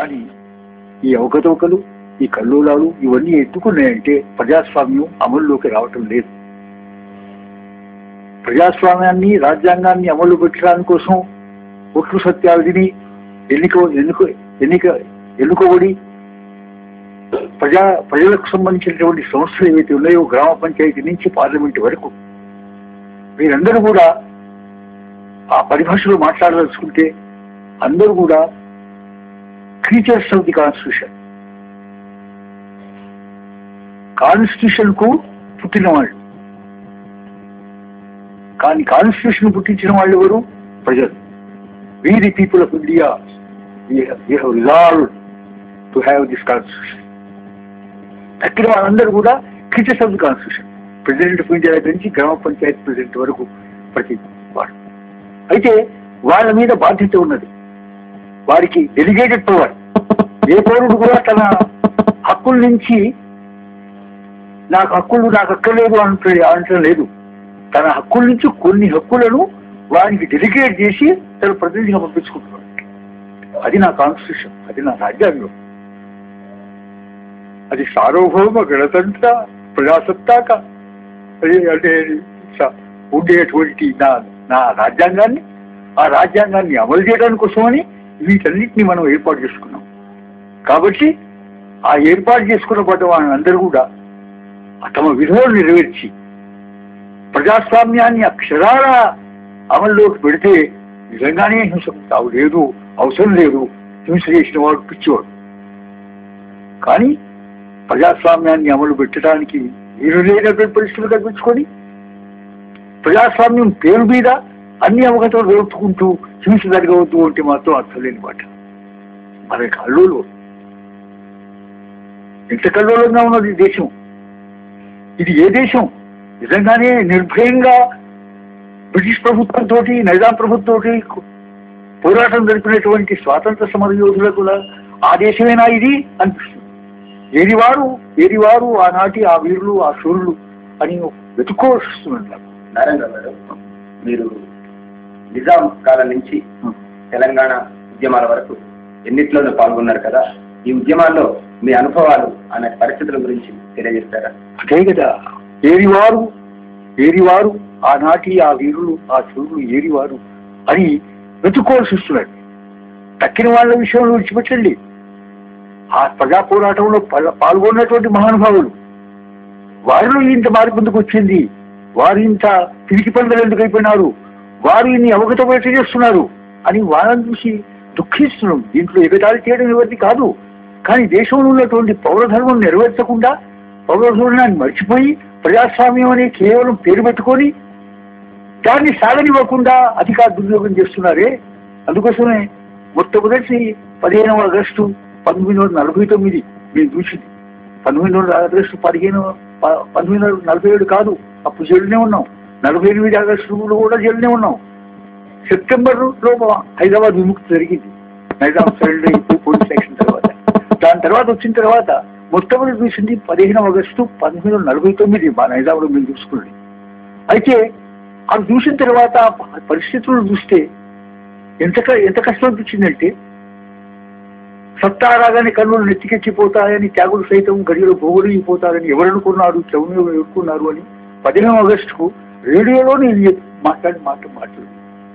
కానీ ఈ అవకతవకలు ఈ కల్లోలాలు ఇవన్నీ ఎత్తుకున్నాయంటే ప్రజాస్వామ్యం అమల్లోకి రావటం లేదు ప్రజాస్వామ్యాన్ని రాజ్యాంగాన్ని అమలు పెట్టడానికి కోసం ఒట్లు సత్యావధిని ఎన్నిక ఎన్నుక ఎన్నిక ఎన్నుకోబడి ప్రజా ప్రజలకు సంబంధించినటువంటి సంస్థలు ఏవైతే ఉన్నాయో గ్రామ పంచాయతీ నుంచి పార్లమెంట్ వరకు వీరందరూ కూడా ఆ పరిభాషలో మాట్లాడదలుచుకుంటే అందరూ కూడా creatures of the constitution constitution కు పుట్టిన వాళ్ళు కానీ కాన్స్టిట్యూషన్ పుట్టించిన వాళ్ళు ఎవరు ప్రజలు we the people of India, we have, we have resolved to have this constitution. తక్కిన వాళ్ళందరూ కూడా critics of the constitution president of India దగ్గర నుంచి గ్రామ పంచాయతీ ప్రెసిడెంట్ వరకు ప్రతి వాడు అయితే వాళ్ళ మీద బాధ్యత ఉన్నది వారికి డెలిగేటెడ్ పవర్ ఏ పౌరుడు కూడా తన హక్కుల నుంచి నాకు హక్కులు నాకు అక్కర్లేదు అంటే అనటం లేదు తన హక్కుల నుంచి కొన్ని హక్కులను వారికి డెలిగేట్ చేసి తన ప్రతినిధిగా పంపించుకుంటున్నాడు అది నా కాన్స్టిట్యూషన్ అది నా రాజ్యాంగం అది సార్వభౌమ గణతంత్ర ప్రజాసత్తాక అది అంటే స- ఉండేటువంటి నా నా రాజ్యాంగాన్ని ఆ రాజ్యాంగాన్ని అమలు చేయడానికి కోసమని వీటన్నిటిని మనం ఏర్పాటు చేసుకున్నాం కాబట్టి ఆ ఏర్పాటు చేసుకున్న పడ్డ వాళ్ళందరూ కూడా తమ విధులను నెరవేర్చి ప్రజాస్వామ్యాన్ని అక్షరాల అమల్లోకి పెడితే నిజంగానే హింసకు తావు లేదు అవసరం లేదు హింస చేసిన వాడు పిచ్చివాడు కానీ ప్రజాస్వామ్యాన్ని అమలు పెట్టడానికి వీరు లేనటువంటి పరిస్థితులు కల్పించుకొని ప్రజాస్వామ్యం పేరు మీద అన్ని అవగతలు జరుపుకుంటూ హింస జరగవద్దు అంటే మాత్రం అర్థం లేని మాట మన కల్లోలు ఎంత కల్లోలంగా ఉన్నది ఈ దేశం ఇది ఏ దేశం నిజంగానే నిర్భయంగా బ్రిటిష్ ప్రభుత్వంతో నైజాం ప్రభుత్వంతో పోరాటం జరిపినటువంటి స్వాతంత్ర సమర యోధులకు కూడా ఆ దేశమేనా ఇది అనిపిస్తుంది ఏది వారు ఏది వారు ఆనాటి ఆ వీరులు ఆ శూరులు అని వెతుక్కోవస్తున్నారు నాకు. నారాయణ గారు మీరు నిజాం కాలం నుంచి తెలంగాణ ఉద్యమాల వరకు ఎన్నిట్లోనూ పాల్గొన్నారు కదా ఈ ఉద్యమాల్లో మీ అనుభవాలు అనే పరిస్థితుల గురించి తెలియజేస్తారా అదే కదా ఏరివారు ఏరివారు ఆనాటి ఆ వీరులు ఆ శూరులు ఏరివారు అని వెతుక్కోవాల్సి వస్తున్నాడు తక్కిన వాళ్ళ విషయంలో విడిచిపెట్టండి ఆ ప్రజా పోరాటంలో పల- పాల్గొన్నటువంటి మహానుభావులు వారిలో ఇంత మార్పు ఎందుకు వచ్చింది వారు ఇంత పిరికి పందలు ఎందుకు అయిపోయినారు వారు ఇన్ని అవగతపరిచ చేస్తున్నారు అని వాళ్ళని చూసి దుఃఖిస్తున్నాం దీంట్లో ఎగతాళి చేయడం ఎవరిది కాదు కానీ దేశంలో ఉన్నటువంటి పౌరధర్మం నెరవేర్చకుండా పౌరధర్మాన్ని మర్చిపోయి ప్రజాస్వామ్యం అనే కేవలం పేరు పెట్టుకొని దాన్ని సాగనివ్వకుండా అధికార దుర్యోగం చేస్తున్నారే అందుకోసమే మొట్టమొదటి పదిహేనవ ఆగస్టు పంతొమ్మిది వందల నలభై తొమ్మిది మేము చూసింది పంతొమ్మిది వందల ఆగస్టు పదిహేను ప- పంతొమ్మిది వందల నలభై ఏడు కాదు అప్పుడు జైలునే ఉన్నాం నలభై ఎనిమిది ఆగస్టులో కూడా జైలునే ఉన్నాం సెప్టెంబర్ లో హైదరాబాద్ విముక్తి జరిగింది నైజాం సరెండర్ అయిపోయి పోలీస్ యాక్షన్ తర్వాత దాని తర్వాత వచ్చిన తర్వాత మొట్టమొదటి చూసింది పదిహేను ఆగస్టు పంతొమ్మిది వందల నలభై తొమ్మిది మా నైజాంలో మేము చూసుకున్నది అయితే అది చూసిన తర్వాత ఆ పరిస్థితులను చూస్తే ఎంత క- ఎంత కష్టం అనిపించిందంటే సత్తా రాగానే కన్నులు నెత్తికెక్కిపోతాయని త్యాగులు సైతం గడియలు పోగొలిగిపోతారని ఎవరనుకున్నారు చెవుని ఎదుర్కొన్నారు అని పదిహేను ఆగస్టుకు రేడియోలోనే ఇది మాట్లాడి మాట మాట్లాడు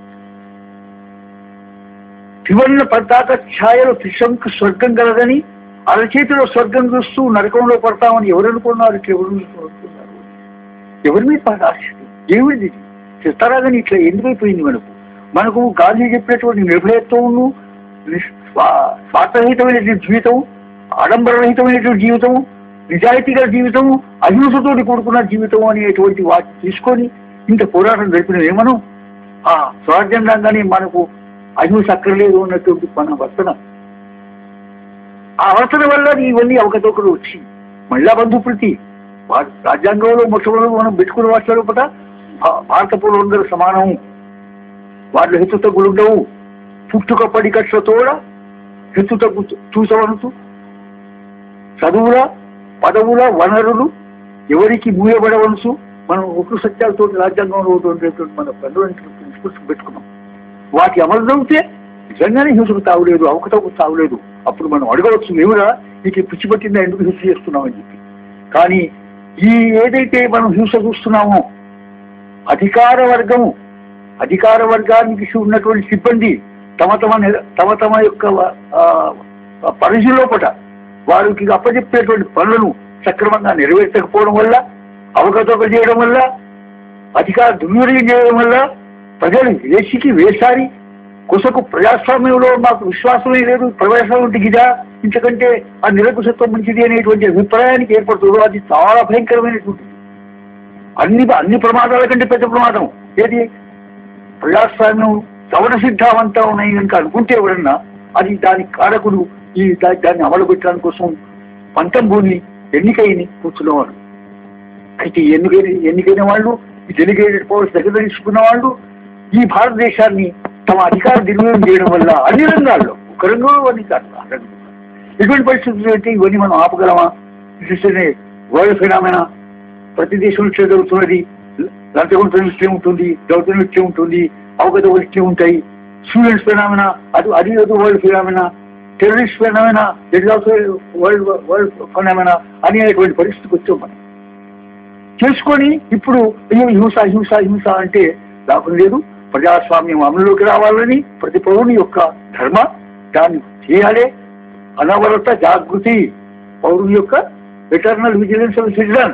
త్రివర్ణ పతాక ఛాయలో త్రిశంకు స్వర్గం కలదని అరచేతిలో స్వర్గం చూస్తూ నరకంలో పడతామని ఎవరనుకున్నారు ఇట్లా ఎవరు అనుకున్నారు ఎవరి మీద పడ్డ ఆశ్చర్యం ఏమిటి ఇది? చిత్తారాగని ఇట్లా ఎందుకైపోయింది మనకు మనకు గాంధీ చెప్పినటువంటి నిర్భయత్వమును నిస్- స్వా- స్వార్థరహితమైనటువంటి జీవితం ఆడంబరరహితమైనటువంటి జీవితం నిజాయితీ గల జీవితం అహింసతోటి కూడుకున్న జీవితం అనేటువంటి వాటిని తీసుకొని ఇంత పోరాటం జరిపిన ఏమను ఆ స్వరాజ్యాంగానే మనకు అహింస అక్కర్లేదు అన్నటువంటి మన వర్తన ఆ వర్తన వల్ల ఇవన్నీ అవకతవకలు వచ్చి మహిళా బంధుప్రీతి వా- రాజ్యాంగంలో మొట్టమొదటి మనం పెట్టుకున్న వాటి లోపల భా- భారత పౌరులందరూ సమానం వాళ్ళు హెచ్చు తగ్గులు ఉండవు పుట్టుక పడి కట్లతోడ హెచ్చు తగ్గు చూసవనుతూ చదువుల పదవుల వనరులు ఎవరికి మూయబడవనుసు మనం ఒక్క సత్యాలతో రాజ్యాంగంలో ఉండేటువంటి మన ఫండమెంటల్ ప్రిన్సిపల్స్ పెట్టుకున్నాం వాటి అమలు జరిగితే నిజంగానే హింసకు తావులేదు అవకతవకు తావులేదు అప్పుడు మనం అడగవచ్చు ఏమిరా నీకు ఈ పిచ్చి పట్టిందా ఎందుకు హింస చేస్తున్నామని చెప్పి కానీ ఈ ఏదైతే మనం హింస చూస్తున్నామో అధికార వర్గము అధికార వర్గానికి ఉన్నటువంటి సిబ్బంది తమ తమ నిర- తమ తమ యొక్క ఆ, పరిధి లోపల వారికి అప్పచెప్పేటువంటి పనులను సక్రమంగా నెరవేర్చకపోవడం వల్ల అవకతవక చేయడం వల్ల అధికార దుర్వినియోగం చేయడం వల్ల ప్రజలు వేసికి వేసారి కుసకు ప్రజాస్వామ్యంలో మాకు విశ్వాసమే లేదు ప్రజాస్వామ్యం దిగిదా ఇంతకంటే ఆ నిరకుశత్వం మంచిది అనేటువంటి అభిప్రాయానికి ఏర్పడుతుందో అది చాలా భయంకరమైనటువంటిది అన్ని అన్ని ప్రమాదాల కంటే పెద్ద ప్రమాదం ఏది ప్రజాస్వామ్యం సవర సిద్ధావంతం ఉన్నాయి కనుక అనుకుంటే ఎవరన్నా అది దాని కారకుడు ఈ దా- దాన్ని అమలు పెట్టడానికి కోసం పంతం భూమి ఎన్నికైని కూర్చున్నవాడు అయితే ఈ ఎన్నికైన ఎన్నికైన వాళ్ళు ఈ డెలిగేటెడ్ పవర్స్ దగ్గర తీసుకున్న వాళ్ళు ఈ భారతదేశాన్ని తమ అధికార దుర్వినియోగం చేయడం వల్ల అన్ని రంగాల్లో ఒక రంగంలో అన్ని కాదు ఆ రంగంలో. ఇటువంటి పరిస్థితులు అయితే ఇవన్నీ మనం ఆపగలమా చూస్తేనే వరల్డ్ ఫినామినా ప్రతి దేశంలో ఇట్లే జరుగుతున్నది లంచగొంతం ఇట్లే ఉంటుంది దౌర్జన్యం ఇట్లే ఉంటుంది అవగతలు ఇట్లే ఉంటాయి స్టూడెంట్స్ ఫినామినా అది అది అది world phenomena terrorist phenomena it is also world world phenomena అనేటువంటి పరిస్థితికి వచ్చాం మనం చేసుకొని ఇప్పుడు అయ్యో హింస హింస హింస అంటే లాభం లేదు ప్రజాస్వామ్యం అమలులోకి రావాలని ప్రతి పౌరుని యొక్క ధర్మ దాన్ని చేయాలి అనవరత జాగృతి పౌరుని యొక్క ఎటర్నల్ విజిలెన్స్ ఆఫ్ సిటిజన్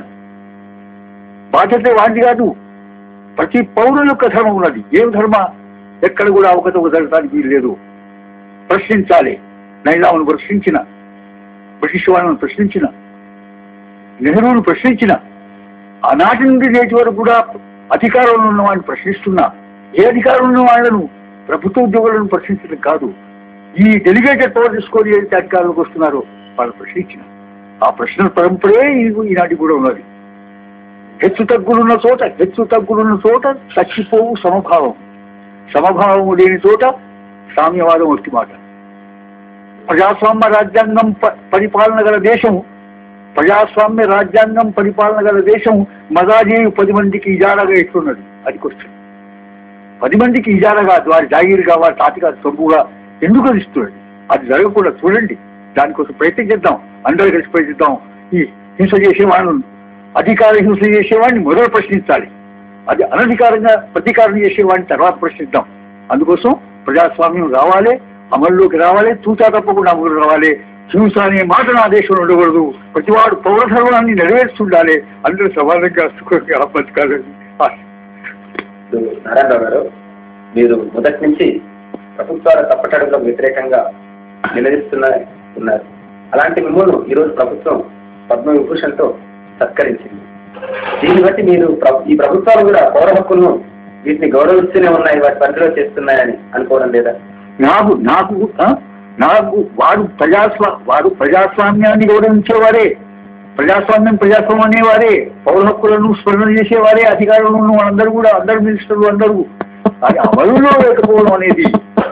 బాధ్యత వాడిది కాదు ప్రతి పౌరుని యొక్క ధర్మం ఉన్నది ఏం ధర్మ ఎక్కడ కూడా అవగత జరగడానికి వీలు లేదు ప్రశ్నించాలి నైలామును ప్రశ్నించిన బ్రిటిష్ వాళ్ళను ప్రశ్నించిన నెహ్రూను ప్రశ్నించిన ఆనాటి నుండి నేటి వరకు కూడా అధికారంలో ఉన్న వాడిని ప్రశ్నిస్తున్నా ఏ అధికారంలో ఉన్న వాళ్ళను ప్రభుత్వ ఉద్యోగులను ప్రశ్నించడం కాదు ఈ డెలిగేటెడ్ పవర్ తీసుకొని ఏదైతే అధికారంలోకి వస్తున్నారో వాళ్ళు ప్రశ్నించిన ఆ ప్రశ్నల పరంపరే ఈ- ఈనాటి కూడా ఉన్నది హెచ్చు తగ్గులున్న చోట హెచ్చు తగ్గులున్న చోట చచ్చిపోవు సమభావం సమభావం లేని చోట సామ్యవాదం వచ్చి మాట ప్రజాస్వామ్య రాజ్యాంగం ప- పరిపాలన గల దేశం ప్రజాస్వామ్య రాజ్యాంగం పరిపాలన గల దేశం మదాజీ పది మందికి ఇజారాగా ఎట్లున్నది అది క్వశ్చన్ పది మందికి ఇజారాగా వారి జాగీరుగా వారి తాతిగా సొమ్ముగా ఎందుకు అది ఇస్తున్నాడు అది జరగకుండా చూడండి దానికోసం ప్రయత్నం చేద్దాం అందరూ కలిసి ప్రయత్నిద్దాం ఈ హింస చేసేవాడిని అధికార హింస చేసేవాడిని మొదలు ప్రశ్నించాలి అది అనధికారంగా ప్రతీకారం చేసేవాడిని తర్వాత ప్రశ్నిద్దాం అందుకోసం ప్రజాస్వామ్యం రావాలి అమల్లోకి రావాలి తూచా తప్పకుండా అమలు రావాలి హింస అనే మాట నా దేశంలో ఉండకూడదు ప్రతివాడు పౌరధర్మాన్ని నెరవేర్చుండాలి అందరూ సమానంగా సుఖంగా బతకాలని ఆశ. ఇప్పుడు నారాయణరావు గారు మీరు మొదటి నుంచి ప్రభుత్వాల తప్పటడుగులకు వ్యతిరేకంగా నిలదీస్తున్న ఉన్నారు అలాంటి మిమ్మల్ని ఈరోజు ప్రభుత్వం పద్మ విభూషణ్తో సత్కరించింది దీన్ని బట్టి మీరు ప్ర- ఈ ప్రభుత్వాలు కూడా పౌర హక్కులను వీటిని గౌరవిస్తూనే ఉన్నాయి వాటి పరిధిలో చేస్తున్నాయని అనుకోవడం లేదా నాకు నాకు ఆ? నాకు వాడు ప్రజాస్వా వాడు ప్రజాస్వామ్యాన్ని గౌరవించేవారే ప్రజాస్వామ్యం ప్రజాస్వామ్యం అనేవారే పౌర హక్కులను స్మరణ చేసేవారే అధికారంలో ఉన్న వాళ్ళందరూ కూడా అందరు మినిస్టర్లు అందరూ అది అమలులో లేకపోవడం అనేది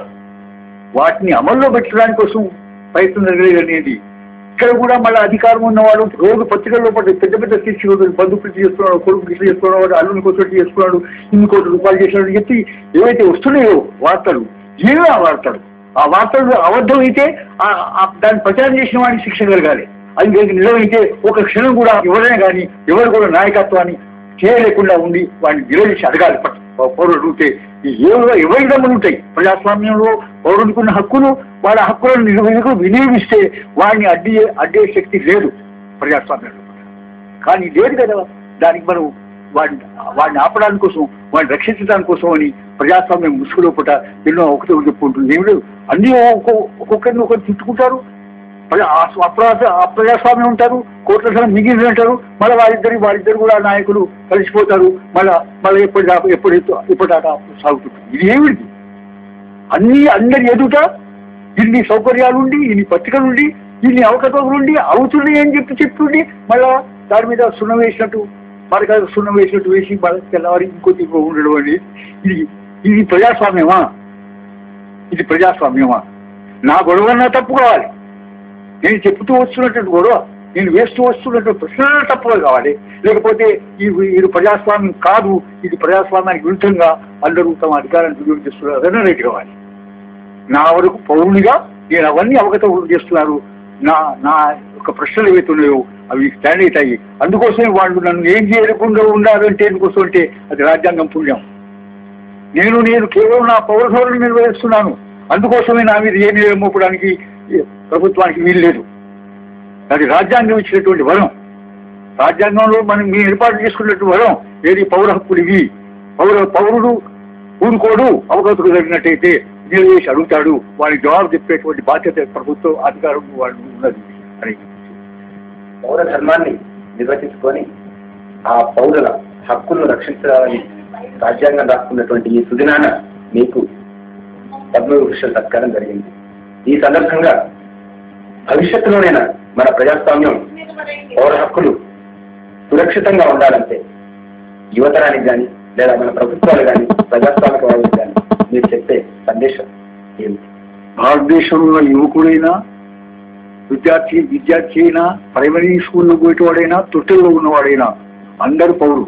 వాటిని అమల్లో పెట్టడానికి కోసం ప్రయత్నం జరగలేదు అనేది ఇక్కడ కూడా మళ్ళీ అధికారం ఉన్నవాడు రోజు పత్రికల్లో పడి పెద్ద పెద్ద శిక్షకులు బంధువులు చేస్తున్నాడు కొడుకు ఇట్లా చేసుకున్నాడు అల్లుని కొట్టి చేసుకున్నాడు ఇన్ని కోట్ల రూపాయలు చేసినాడు అని చెప్పి ఏవైతే వస్తున్నాయో వార్తలు ఏవో ఆ వార్తలు ఆ వార్తలు అబద్ధం అయితే ఆ- ఆ దాన్ని ప్రచారం చేసిన వాడిని శిక్ష కలగాలి అది కనుక నిజమైతే ఒక క్షణం కూడా ఎవరైనా కానీ ఎవరు కూడా నాయకత్వాన్ని చేయలేకుండా ఉండి వాడిని నిలదీసి అడగాలి ప- పౌరుడు అడిగితే ఈ ఏవో ఎవరి దమ్ములు ఉంటాయి ప్రజాస్వామ్యంలో పౌరుడికి ఉన్న హక్కులు వాళ్ళ హక్కులను నిర్వహణకు వినియోగిస్తే వాడిని అడ్డి అడ్డే శక్తి లేదు ప్రజాస్వామ్యంలో కానీ లేదు కదా దానికి మనం వాడిని వాడిని ఆపడానికి కోసం వాడిని రక్షించడానికి కోసం అని ప్రజాస్వామ్యం ముసుగులో పూట ఎన్నో ఒకటి ఒకటి చెప్పుకుంటుంది ఏమిటి అన్ని ఒక్కొ- ఒక్కొక్కరిని ఒకరు తిట్టుకుంటారు ప్రజా ఆ- అప్రజా అప్రజాస్వామ్యం ఉంటారు కోట్ల సగం మిగిలిన అంటారు మళ్ళీ వారిద్దరు వారిద్దరు కూడా నాయకులు కలిసిపోతారు మళ్ళా మళ్ళీ ఎప్పుడు దా- ఎప్పుడు ఇప్పటిదాకా సాగుతుంది ఇది ఏమిటి అన్ని అందరి ఎదుట ఇన్ని సౌకర్యాలుండి ఇన్ని పత్రికలుండి ఇన్ని అవకతవకలుండి అవుతున్నాయి అని చెప్పి చెప్తుండి మళ్ళా దాని మీద సున్నం వేసినట్టు మరొక సున్నం వేసినట్టు వేసి మళ్ళీ తెల్లవారి ఇంకోటి ఇంకో ఉండడం అని ఇది ఇది ప్రజాస్వామ్యమా ఇది ప్రజాస్వామ్యమా నా గొడవన్నా తప్పు కావాలి నేను చెప్తూ వస్తున్నటువంటి గొడవ నేను వేస్తూ వస్తున్నటువంటి ప్రశ్నలు తప్పుగా కావాలి లేకపోతే ఈ ఇది ప్రజాస్వామ్యం కాదు ఇది ప్రజాస్వామ్యానికి విరుద్ధంగా అందరూ తమ అధికారాన్ని వినియోగం చేస్తున్నారు అదన్న రైట్ కావాలి నా వరకు పౌరునిగా నేను అవన్నీ అవగతం చేస్తున్నారు నా నా యొక్క ప్రశ్నలు ఏవైతే ఉన్నాయో అవి స్టాండ్ అవుతాయి అందుకోసమే వాళ్ళు నన్ను ఏం చేయకుండా ఉండాలంటే ఎందుకోసం అంటే అది రాజ్యాంగం పుణ్యం నేను నేను కేవలం నా పౌరధోరణి నిర్వహిస్తున్నాను అందుకోసమే నా మీద ఏ నిర్ణయం మోపడానికి ప్రభుత్వానికి వీలు లేదు అది రాజ్యాంగం ఇచ్చినటువంటి వరం రాజ్యాంగంలో మనం మీ ఏర్పాటు చేసుకున్నట్టు వరం ఏది పౌర హక్కులు ఇవి పౌర పౌరుడు ఊరుకోడు అవగతకు జరిగినట్టయితే నిలవేసి అడుగుతాడు వారికి జవాబు చెప్పేటువంటి బాధ్యత ప్రభుత్వం అధికారం వాళ్ళు ఉన్నది అని పౌర ధర్మాన్ని నిర్వచించుకొని ఆ పౌరుల హక్కులను రక్షించాలని రాజ్యాంగం రాసుకున్నటువంటి ఈ సుదినాన మీకు పద్మవిభూషణ సత్కారం జరిగింది ఈ సందర్భంగా భవిష్యత్తులోనైనా మన ప్రజాస్వామ్యం పౌర హక్కులు సురక్షితంగా ఉండాలంటే యువతరానికి కానీ లేదా మన ప్రభుత్వాలు కానీ ప్రజాస్వామిక వాళ్ళకి కానీ మీరు చెప్పే సందేశం ఏమిటి భారతదేశంలో యువకుడైనా విద్యార్థి విద్యార్థి అయినా ప్రైమరీ స్కూల్లో పోయేవాడైనా తొట్టెల్లో ఉన్నవాడైనా అందరూ పౌరులు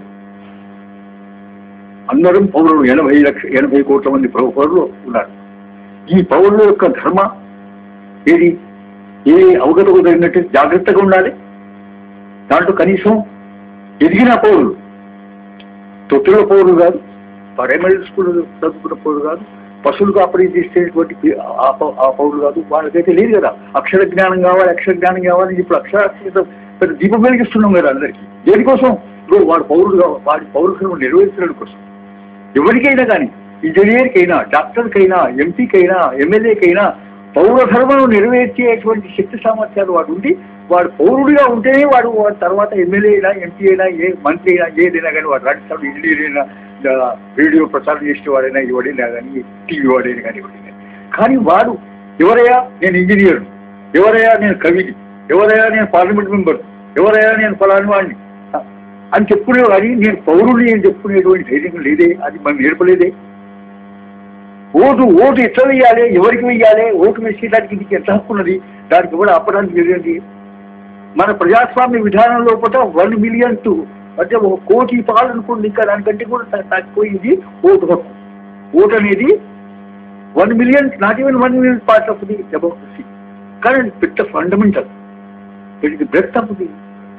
అందరూ పౌరులు ఎనభై లక్ష ఎనభై కోట్ల మంది పౌ- పౌరులు ఉన్నారు ఈ పౌరుల యొక్క ధర్మ ఏది ఏ అవగతకు తగినట్టు జాగ్రత్తగా ఉండాలి దాంట్లో కనీసం ఎదిగిన పౌరులు తొట్టిలో పౌరులు కాదు ప్రైమరీ స్కూల్ చదువుకున్న పౌరులు కాదు పశువులకు ఆపరేట్ చేసేటువంటి పి- ఆ పౌ- ఆ పౌరులు కాదు వాళ్ళకైతే లేదు కదా అక్షర జ్ఞానం కావాలి అక్షర జ్ఞానం కావాలి ఇప్పుడు అక్షరాస్యత పెద్ద దీపం వెలిగిస్తున్నాం కదా అందరికీ దేనికోసం ఇదిగో వాడు పౌరుడు కావాలి వాడి పౌరుషం నెరవేర్చడం కోసం ఎవరికైనా కానీ ఇంజనీర్కైనా డాక్టర్కైనా ఎంపీకైనా ఎమ్మెల్యేకైనా పౌర ధర్మను నెరవేర్చేటువంటి శక్తి సామర్థ్యాలు వాడు ఉండి వాడు పౌరుడిగా ఉంటేనే వాడు వాడి తర్వాత ఎమ్మెల్యే అయినా ఎంపీ అయినా ఏ మంత్రి అయినా ఏదైనా కానీ వాడు రాజ్యసభ ఇంజనీర్ అయినా ఆ, రేడియో ప్రచారం చేసేవాడైనా ఎవడైనా కానీ టీవీ వాడైనా కానీ ఎవడైనా కానీ వాడు ఎవరయ్యా నేను ఇంజనీర్ ఎవరయ్యా నేను కవిని ఎవరయ్యా నేను పార్లమెంట్ మెంబర్ ఎవరయ్యా నేను ఫలాని వాడిని అని చెప్పుకునే కానీ నేను పౌరుడిని అని చెప్పుకునేటువంటి ధైర్యం లేదే అది మనం నేర్పలేదే ఓటు ఓటు ఎట్లా వేయాలి ఎవరికి వేయాలి ఓటు వేసేదానికి నీకు ఎంత హక్కు ఉన్నది దానికి కూడా అప్పడానికి జరిగింది మన ప్రజాస్వామ్య విధానం లోపల వన్ మిలియన్ టు అంటే ఒక కోటి పాలు అనుకోండి ఇంకా దానికంటే కూడా త- తక్కువైంది ఓటు హక్కు ఓటు అనేది one million not even one million part of the democracy కానీ అది పెద్ద fundamental it the breath of the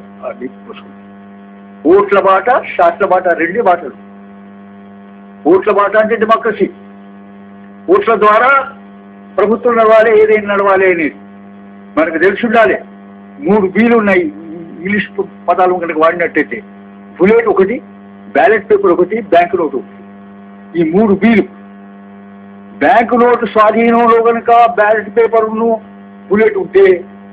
ఓట్ల బాట షాట్ల బాట రెండే బాటలు ఓట్ల బాట అంటే డెమోక్రసీ ఓట్ల ద్వారా ప్రభుత్వం నడవాలి ఏదైనా నడవాలి అనేది మనకు తెలిసి ఉండాలి మూడు బీలు ఉన్నాయి ఇంగ్లీష్ పదాలు కనుక వాడినట్టయితే బుల్లెట్ ఒకటి బ్యాలెట్ పేపర్ ఒకటి బ్యాంక్ నోట్ ఒకటి ఈ మూడు బీలు బ్యాంకు నోటు స్వాధీనంలో కనుక బ్యాలెట్ పేపర్ను బుల్లెట్ ఉంటే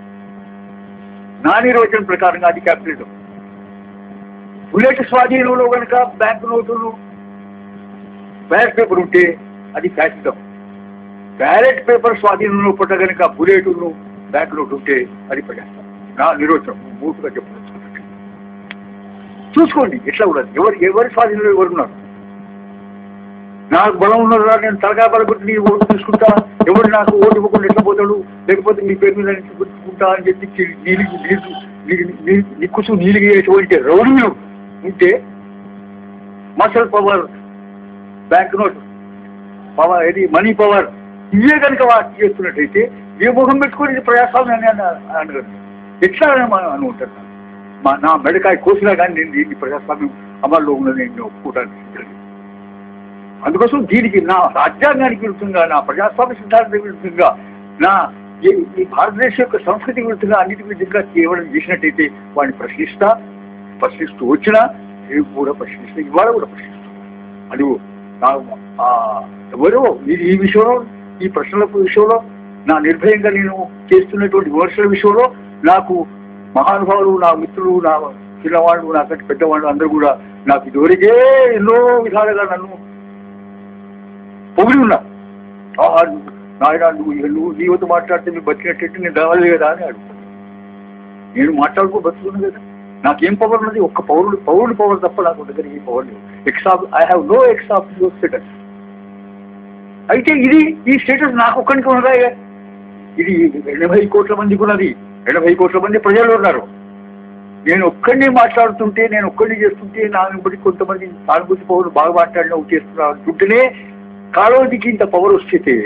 నా నిర్వచనం ప్రకారంగా అది క్యాపిటల్ బుల్లెట్ స్వాధీనంలో కనుక బ్యాంకు నోటులు బ్యాలెట్ పేపర్ ఉంటే అది ఫ్యాసిజం బ్యాలెట్ పేపర్ స్వాధీనంలో పుట్ట కనుక బుల్లెట్ను బ్యాంక్ నోట్ ఉంటే అది ప్రజాస్వామ్యం నా నిర్వచనం మూటుగా చెప్పవచ్చు చూసుకోండి ఎట్లా ఉండదు ఎవరు ఎవరి స్వాధీనంలో ఎవరున్నారు నాకు బలం ఉన్నదా నేను తలకాయ బలగొట్టి నీ ఓటు తీసుకుంటా ఎవరు నాకు ఓటు ఇవ్వకుండా ఎట్లా పోతాడు లేకపోతే మీ పేరు మీద నేను గుర్తుకుంటా అని చెప్పి చి- నీలిగి నీరు నీ- నీ- నిక్కుసు నీలిగేటువంటి రౌడీలు ఉంటే muscle power bank note power ఇది మనీ పవర్ ఇవే కనుక వాటి చేస్తున్నట్టయితే ఏ ముఖం పెట్టుకొని ఇది ప్రజాస్వామ్యాన్ని అని అనగలరు ఎట్లా అని మనం అనుకుంటారు మా నా మెడకాయ కోసినా కానీ నేను దీన్ని ప్రజాస్వామ్యం అమల్లో ఉన్నది నేను ఒప్పుకోవడానికి సిద్ధంగా. అందుకోసం దీనికి నా రాజ్యాంగానికి విరుద్ధంగా నా ప్రజాస్వామ్య సిద్ధాంతానికి విరుద్ధంగా నా ఈ- ఈ భారతదేశం యొక్క సంస్కృతికి విరుద్ధంగా అన్నిటి విరుద్ధంగా కేవలం చేసినట్టయితే వాడిని ప్రశ్నిస్తా ప్రశ్నిస్తూ వచ్చినా రేపు కూడా ప్రశ్నిస్తా ఇవాళ కూడా ప్రశ్నిస్తా అది నాకు ఆ, ఎవరో ఈ ఈ విషయంలో ఈ ప్రశ్నల విషయంలో నా నిర్భయంగా నేను చేస్తున్నటువంటి విమర్శల విషయంలో నాకు మహానుభావులు నా మిత్రులు నా చిన్నవాళ్ళు నాకంటే పెద్దవాళ్ళు అందరూ కూడా నాకు ఇదివరకే ఎన్నో విధాలుగా నన్ను పొగిడి ఉన్నా ఆ, నాయన నువ్వు నువ్వు నీ వద్ద మాట్లాడితే మీరు బతికినట్టు నేను రావాలి కదా అని అడుగుతాను నేను మాట్లాడుకో బతుకున్నాను కదా నాకేం పవర్ ఉన్నది ఒక్క పౌరుడు పౌరుడు పవర్ తప్ప నాకు దగ్గర ఈ పవర్ లేదు ఎక్సా I have no ex of your status అయితే ఇది ఈ స్టేటస్ నాకు ఒక్కడికి ఉన్నదా ఇది ఎనభై కోట్ల మందికి ఉన్నది ఎనభై కోట్ల మంది ప్రజలు ఉన్నారు నేను ఒక్కడిని మాట్లాడుతుంటే నేను ఒక్కడిని చేస్తుంటే నా వెంబడి కొంతమంది సానుభూతి పౌరులు బాగా మాట్లాడిన చేస్తున్నారు అంటుంటేనే కాళోజీకి ఇంత పవర్ వస్తే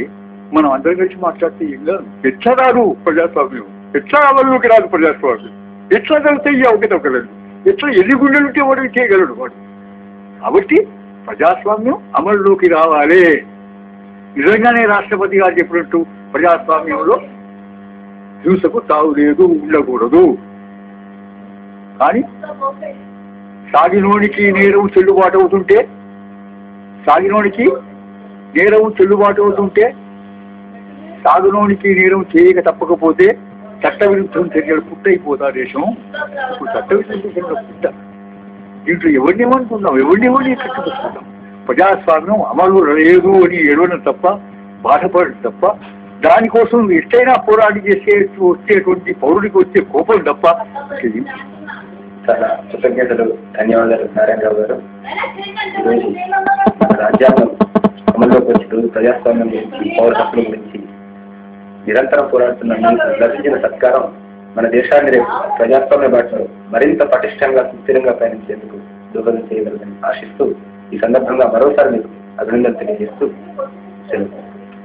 మనం అందరం కలిసి మాట్లాడితే ఏం కాదు ఎట్లా రాదు ప్రజాస్వామ్యం ఎట్లా అమల్లోకి రాదు ప్రజాస్వామ్యం ఎట్లా జరిగితే ఈ అవకతవకలేదు ఎట్లా ఎన్ని గుండెలు ఉంటే వాడు చేయగలడు వాడు కాబట్టి ప్రజాస్వామ్యం అమల్లోకి రావాలి నిజంగానే రాష్ట్రపతి గారు చెప్పినట్టు ప్రజాస్వామ్యంలో హింసకు తావు లేదు ఉండకూడదు కానీ సాగినోనికి నేరం చెల్లుబాటు అవుతుంటే సాగినోనికి నేరం చెల్లుబాటు అవుతుంటే సాగునోనికి నేరం చేయక తప్పకపోతే చట్ట విరుద్ధం చర్యలు పుట్టయిపోతా దేశం ఇప్పుడు చట్ట విరుద్ధం చర్యలు పుట్ట దీంట్లో ఎవరిని ఏమనుకుందాం ఎవరిని ఎవరిని కట్టుకొస్తున్నాం ప్రజాస్వామ్యం అమలు లేదు అని ఏడవడం తప్ప బాధపడడం తప్ప దానికోసం ఎట్టైనా పోరాడి చేసే వచ్చేటువంటి పౌరుడికి వచ్చే కోపం తప్ప ఇది చాలా కృతజ్ఞతలు ధన్యవాదాలు నారాయణరావు గారు ఈరోజు మన రాజ్యాంగం అమల్లోకి వచ్చి రోజు ప్రజాస్వామ్యం గురించి పౌర హక్కుల గురించి నిరంతరం పోరాడుతున్న మీకు లభించిన సత్కారం మన దేశాన్ని రేపు ప్రజాస్వామ్య బాటలో మరింత పటిష్టంగా సుస్థిరంగా పయనించేందుకు దోహదం చేయగలదని ఆశిస్తూ ఈ సందర్భంగా మరోసారి మీకు అభినందనలు తెలియజేస్తూ సెలవు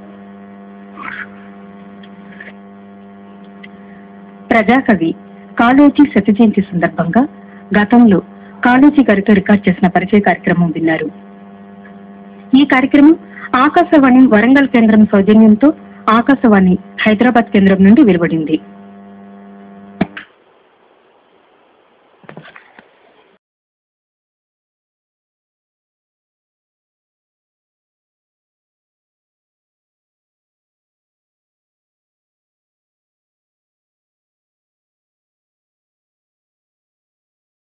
ప్రజాకవి కాళోజీ శత జయంతి సందర్భంగా గతంలో కాళోజీ గారితో రికార్డ్ చేసిన పరిచయ కార్యక్రమం విన్నారు ఈ కార్యక్రమం ఆకాశవాణి వరంగల్ కేంద్రం సౌజన్యంతో ఆకాశవాణి హైదరాబాద్ కేంద్రం నుండి వెలువడింది